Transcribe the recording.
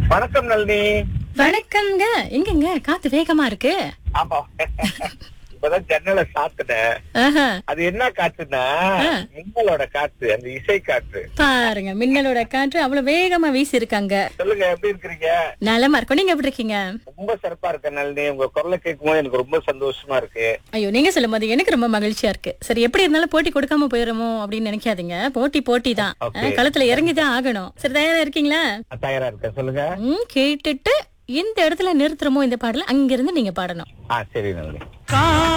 வணக்கம் நளினி வணக்கம்ங்க எங்கங்க காத்து வேகமா இருக்கு ஆமா இப்பதான் ஜன்னலை சாத்துனேன் ஆஹா. அது என்ன காத்துன்னா ஆ. மின்னலோட காத்து அந்த இசை காத்து பாருங்க மின்னலோட காற்று அவ்வளவு வேகமா வீசி இருக்காங்க சொல்லுங்க எப்படி இருக்கிறீங்க நலமா இருக்கும் நீங்க எப்படி இருக்கீங்க ரொம்ப சிறப்பா இருக்க நளினி உங்க குரலை கேட்கும்போது எனக்கு ரொம்ப சந்தோஷமா இருக்கு ஐயோ நீங்க சொல்லும் போது எனக்கு ரொம்ப மகிழ்ச்சியா இருக்கு சரி எப்படி இருந்தாலும் போட்டி கொடுக்காம போயிடுமோ அப்படின்னு நினைக்காதீங்க போட்டி போட்டி தான் Okay. களத்துல இறங்கிதான் ஆகணும் சரி தயாரா இருக்கீங்களா நான் தயாரா இருக்கேன் சொல்லுங்க ம், கேட்டுட்டு இந்த இடத்துல நிறுத்துறமோ இந்த பாடல அங்கிருந்து நீங்க பாடணும் ஆ சரி நளினி